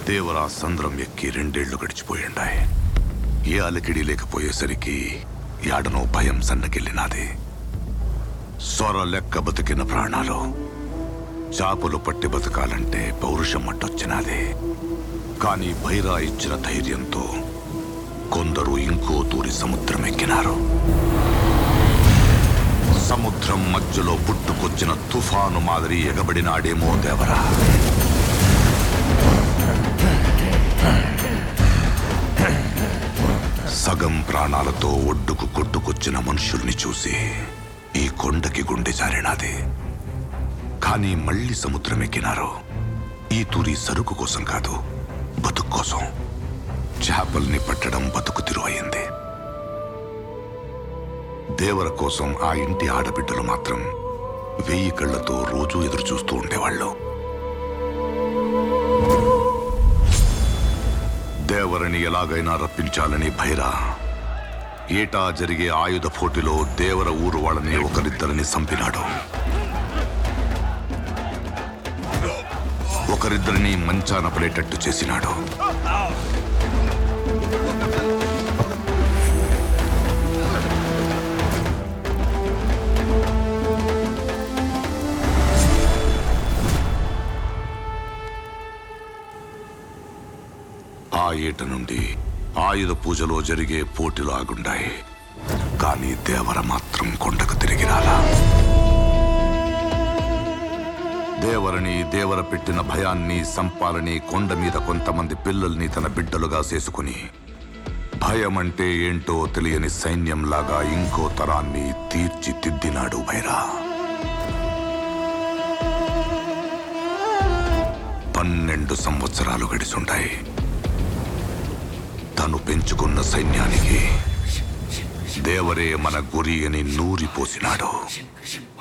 దేవరా సంద్రం ఎక్కి రెండేళ్లు గడిచిపోయిండాయి ఏ అలికిడి లేకపోయేసరికి యాడనో భయం సన్నగిల్లినాది సొర లెక్క బతికిన ప్రాణాలు చాపలు పట్టి బతకాలంటే పౌరుషం అడ్డొచ్చినాది కానీ భైరా ఇచ్చిన ధైర్యంతో కొందరు ఇంకో తూరి సముద్రం ఎక్కినారు సముద్రం మధ్యలో పుట్టుకొచ్చిన తుఫాను మాదిరి ఎగబడినాడేమో దేవరా సగం ప్రాణాలతో ఒడ్డుకు కొట్టుకొచ్చిన మనుషుల్ని చూసి ఈ కొండకి గుండె జారినాది కానీ మళ్ళీ సముద్రం ఎక్కినారు ఈ తూరి సరుకు కోసం కాదు బతుకు కోసం చేపల్ని పట్టడం బతుకు తిరువయింది దేవర కోసం ఆ ఇంటి ఆడబిడ్డలు మాత్రం వెయ్యి కళ్ళతో రోజూ ఎదురు చూస్తూ ఉండేవాళ్ళు దేవరని ఎలాగైనా రప్పించాలని భైరా ఏటా జరిగే ఆయుధ పోటీలో దేవర ఊరు వాళ్ళని ఒకరిద్దరిని చంపినాడు ఒకరిద్దరిని మంచాన పడేటట్టు చేసినాడు ఆ ఏట నుండి ఆయుధ పూజలో జరిగే పోటీలు ఆగుండాయి కానీ దేవర మాత్రం కొండకు తిరిగి రాలా దేవరని దేవర పెట్టిన భయాన్ని సంపాలని కొండ మీద కొంతమంది పిల్లల్ని తన బిడ్డలుగా చేసుకుని భయం అంటే ఏంటో తెలియని సైన్యంలాగా ఇంకో తరాన్ని తీర్చిదిద్దినాడు భైరా పన్నెండు సంవత్సరాలు గడిచుంటాయి తను పెంచుకున్న సైన్యానికి దేవరే మన గురి అని నూరిపోసినాడు